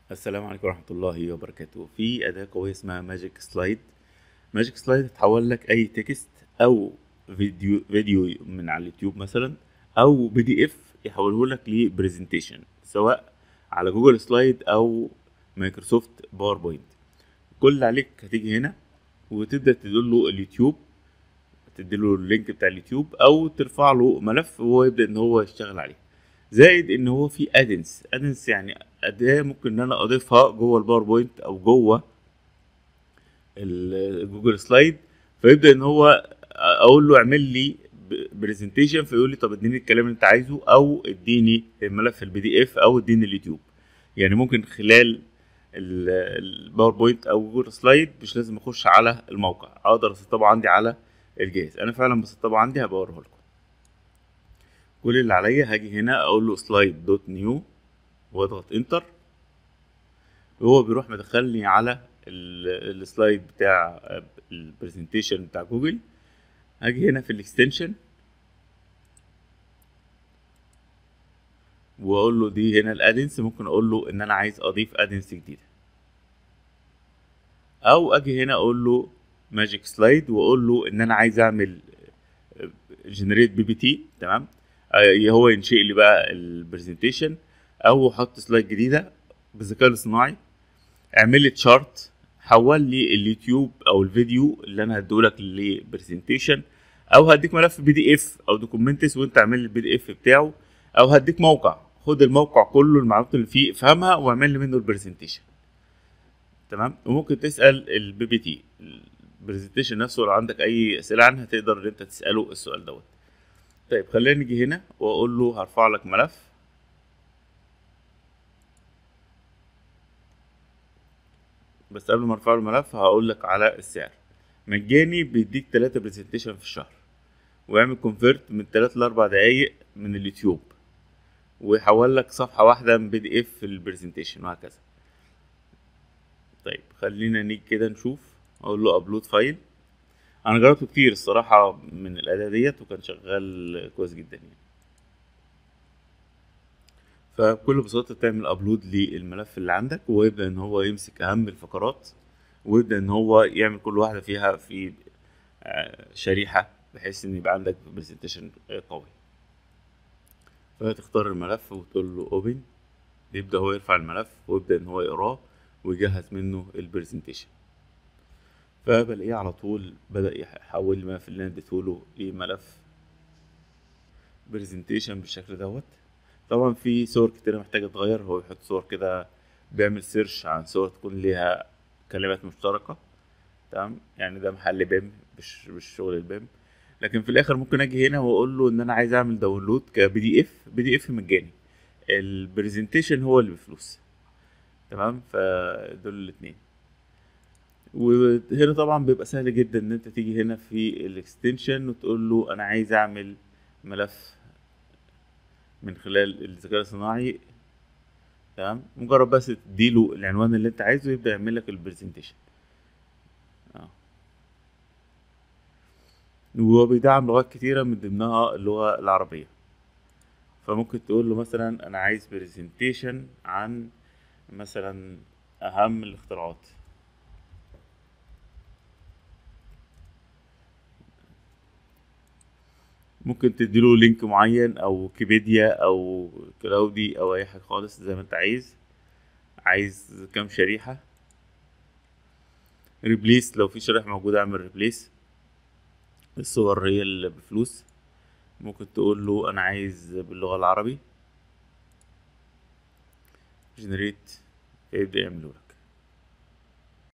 السلام عليكم ورحمة الله وبركاته في أداة قوية اسمها ماجيك سلايد ماجيك سلايد هتحول لك أي تكست أو فيديو فيديو من على اليوتيوب مثلا أو بي دي إف يحوله لك لبرزنتيشن سواء على جوجل سلايد أو مايكروسوفت باوربوينت كل اللي عليك هتيجي هنا وتبدأ تدول له اليوتيوب تديله اللينك بتاع اليوتيوب أو ترفع له ملف وهو يبدأ إن هو يشتغل عليه زائد ان هو في ادنس ادنس يعني اداه ممكن ان انا اضيفها جوه الباوربوينت او جوه الجوجل سلايد فيبدا ان هو اقول له اعمل لي برزنتيشن فيقول لي طب اديني الكلام اللي انت عايزه او اديني الملف البي دي اف او اديني اليوتيوب يعني ممكن خلال الباوربوينت او جوجل سلايد مش لازم اخش على الموقع اقدر اسطبه عندي على الجهاز انا فعلا بسطبه عندي هبقى اوريه لكم كل اللي عليا هاجي هنا اقول له سلايد دوت نيو واضغط انتر وهو بيروح مدخلني على السلايد بتاع البرزنتيشن بتاع جوجل هاجي هنا في الاكستنشن واقول له دي هنا الادنس ممكن اقول له ان انا عايز اضيف ادنس جديده او اجي هنا اقول له ماجيك سلايد واقول له ان انا عايز اعمل جنريت بي بي تي تمام هو ينشئ لي بقى البرزنتيشن او احط سلايد جديده بالذكاء الاصطناعي اعمل لي تشارت حول لي اليوتيوب او الفيديو اللي انا هديهولك لبرزنتيشن او هديك ملف بي دي اف او دوكيومنتس وانت اعمل لي البي دي اف بتاعه او هديك موقع خد الموقع كله المعلومات اللي فيه افهمها واعمل لي منه البرزنتيشن تمام وممكن تسال البي بي تي البرزنتيشن نفسه لو عندك اي اسئله عنها تقدر ان انت تساله السؤال دوت طيب خلينا نيجي هنا واقول له هرفع لك ملف بس قبل ما ارفع له الملف هقول لك على السعر مجاني بيديك 3 برزنتيشن في الشهر ويعمل كونفيرت من 3 ل 4 دقايق من اليوتيوب ويحول لك صفحه واحده من بي دي اف في البرزنتيشن وهكذا طيب خلينا نيجي كده نشوف اقول له ابلود فايل انا جربته كتير الصراحه من الاداه ديت وكان شغال كويس جدا يعني فبكل بساطه تعمل ابلود للملف اللي عندك ويبدا ان هو يمسك اهم الفقرات ويبدا ان هو يعمل كل واحده فيها في شريحه بحيث ان يبقى عندك برزنتيشن قوي فتختار الملف وتقول له اوبن يبدا هو يرفع الملف ويبدا ان هو يقراه ويجهز منه البرزنتيشن فبلاقيه على طول بدأ يحول الملف اللي انا اديتهوله لملف برزنتيشن بالشكل دوت طبعا في صور كتيرة محتاجة تتغير هو بيحط صور كده بيعمل سيرش عن صور تكون ليها كلمات مشتركة تمام يعني ده محل بيم مش مش شغل البيم لكن في الاخر ممكن اجي هنا واقول له ان انا عايز اعمل داونلود كبي دي اف بي دي اف مجاني البرزنتيشن هو اللي بفلوس تمام فدول الاتنين وهنا طبعا بيبقى سهل جدا ان انت تيجي هنا في الاكستنشن وتقول له انا عايز اعمل ملف من خلال الذكاء الصناعي تمام مجرد بس تديله العنوان اللي انت عايزه يبدا يعمل لك البرزنتيشن اه وهو بيدعم لغات كتيرة من ضمنها اللغة العربية فممكن تقول له مثلا انا عايز برزنتيشن عن مثلا اهم الاختراعات ممكن تديله لينك معين او ويكيبيديا او كلاودي او اي حاجه خالص زي ما انت عايز عايز كام شريحه ريبليس لو في شريحه موجوده اعمل ريبليس الصور هي اللي بفلوس ممكن تقول له انا عايز باللغه العربي جنريت يبدا يعمله لك